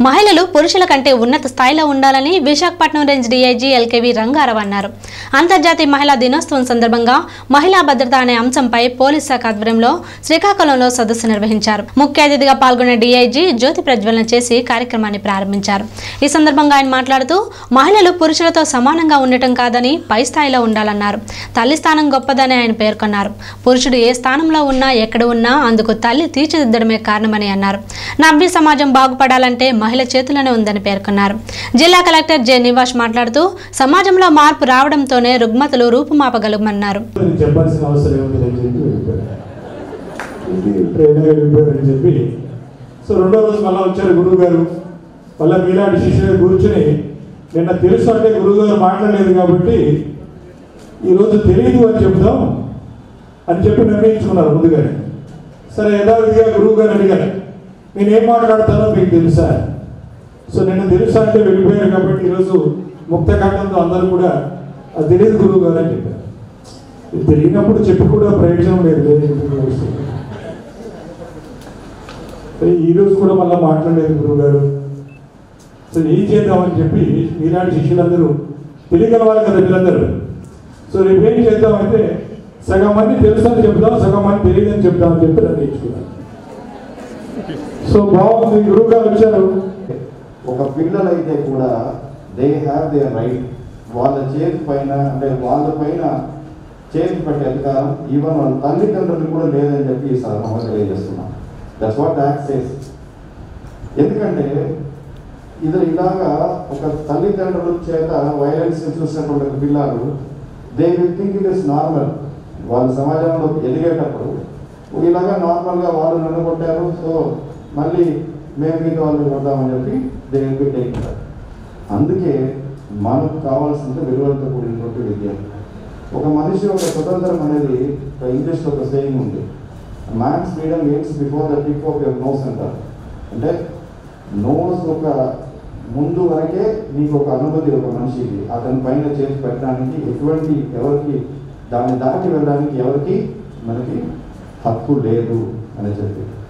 మహిళలు పురుషుల కంటే ఉన్నత స్థాయిలో ఉండాలని విశాఖపట్నం రేంజ్ డీఐజీ ఎల్కేవి రంగారావు అన్నారు అంతర్జాతీయ మహిళా దినోత్సవం సందర్భంగా మహిళా భద్రత అనే అంశంపై పోలీస్ శాఖ ఆధ్వర్యంలో శ్రీకాకుళంలో సదస్సు నిర్వహించారు ముఖ్య అతిథిగా పాల్గొన్న డీఐజీ జ్యోతి ప్రజ్వలన చేసి కార్యక్రమాన్ని ప్రారంభించారు ఈ సందర్భంగా ఆయన మాట్లాడుతూ మహిళలు పురుషులతో సమానంగా ఉండటం కాదని పై స్థాయిలో ఉండాలన్నారు తల్లి స్థానం గొప్పదని ఆయన పేర్కొన్నారు పురుషుడు ఏ స్థానంలో ఉన్నా ఎక్కడ ఉన్నా అందుకు తల్లి తీర్చిదిద్దడమే కారణమని అన్నారు నవ్య సమాజం బాగుపడాలంటే మహిళ చేతుల్లోనే ఉందని పేర్కొన్నారు జిల్లా కలెక్టర్ జె నివాస్ మాట్లాడుతూ సమాజంలో మార్పు రావడంతోనే రుగ్మతలు రూపుమాపగలమన్నారు ఇది చెప్పాల్సిన అవసరం ఏముంది అని చెప్పి వెళ్ళిపోయారు ఇది ట్రైన్గా వెళ్ళిపోయారని చెప్పి సో రెండో రోజు మళ్ళీ వచ్చారు గురువు గారు మళ్ళీ మీలాంటి శిష్యులు కూర్చుని నిన్న తెలుసు అంటే గురువు గారు మాట్లాడలేదు కాబట్టి ఈరోజు తెలియదు అని చెప్దాం అని చెప్పి నిర్ణయించుకున్నారు ముందుగానే సరే యథావిధిగా గురువు గారు అడిగారు నేనేం మాట్లాడతానో మీకు తెలుసా సో నేను తెలుసా అంటే వెళ్ళిపోయారు కాబట్టి ఈరోజు ముక్త ఖండంతో అందరూ కూడా అది తెలియదు గురువు గారు అని చెప్పారు ఇది తెలియనప్పుడు చెప్పి కూడా ప్రయోజనం లేదు లేదు ఎందుకు తెలుస్తుంది? సరే ఈ రోజు కూడా మళ్ళీ మాట్లాడలేదు గురువు గారు సో ఏం చేద్దామని చెప్పి ఈనాటి శిష్యులందరూ తెలియగలవాలి కదా వీళ్ళందరూ సో రేపు ఏం చేద్దామంటే సగం మంది తెలుసు అని చెప్దాం సగం మంది తెలియదని చెప్దామని చెప్పి నిర్ణయించుకున్నాను సో బాగుంది గురువు గారు వచ్చారు ఒక పిల్లలైతే కూడా దే హ్యావ్ దేర్ రైట్ వాళ్ళ చేతి పైన అంటే వాళ్ళ పైన చేతి పట్టే అధికారం ఈవెన్ వాళ్ళ తల్లిదండ్రులకు కూడా లేదని చెప్పి ఈ సందర్భంగా తెలియజేస్తున్నాం దట్స్ వాట్ యాక్ట్ సేస్ ఎందుకంటే ఇది ఇలాగా ఒక తల్లిదండ్రుల చేత వైలెన్స్ చూసినటువంటి ఒక పిల్లలు they will think it is normal వాళ్ళ సమాజంలో ఎదిగేటప్పుడు ఇలాగా నార్మల్గా వాళ్ళు నన్ను కొట్టారు సో మళ్ళీ మేము మిగతా వాళ్ళు కొడదామని చెప్పి దే విల్ బి టేక్ అందుకే మనకు కావాల్సింది విలువలతో కూడినటువంటి విద్య ఒక మనిషి ఒక స్వతంత్రం అనేది ఒక ఇంగ్లీష్లో ఒక సేయింగ్ ఉంది man's freedom means before the tip of your nose అంటారు అంటే నోస్ ఒక ముందు వరకే నీకు ఒక అనుమతి ఒక మనిషికి అతని పైన చేసి పెట్టడానికి ఎటువంటి ఎవరికి దాన్ని దాటి వెళ్ళడానికి ఎవరికి మనకి హక్కు లేదు అని చెప్పి